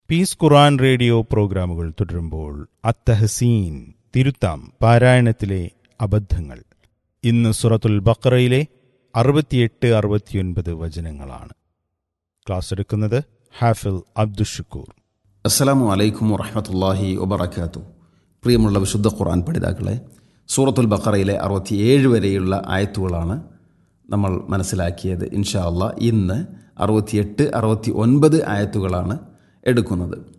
piece ഖുറാൻ radio പ്രോഗ്രാമുകൾ തുടരുമ്പോൾ അത്തഹസീൻ തിരുത്താം പാരായണത്തിലെ അബദ്ധങ്ങൾ ഇന്ന് സുറത്തുൽ ബക്കറയിലെ അറുപത്തിയെട്ട് അറുപത്തിയൊൻപത് വചനങ്ങളാണ് ക്ലാസ് എടുക്കുന്നത് ഹാഫിൽ അബ്ദുഷക്കൂർ അസ്സലാമു അലൈക്കും വറഹമത്തല്ലാഹി വബർക്കാത്തു പ്രിയമുള്ള വിശുദ്ധ ഖുർആൻ പഠിതാക്കളെ സൂറത്തുൽ ബക്കറയിലെ അറുപത്തിയേഴ് വരെയുള്ള ആയത്തുകളാണ് നമ്മൾ മനസ്സിലാക്കിയത് ഇൻഷാ അള്ളാ ഇന്ന് അറുപത്തിയെട്ട് അറുപത്തി ഒൻപത് ആയത്തുകളാണ് എടുക്കുന്നത്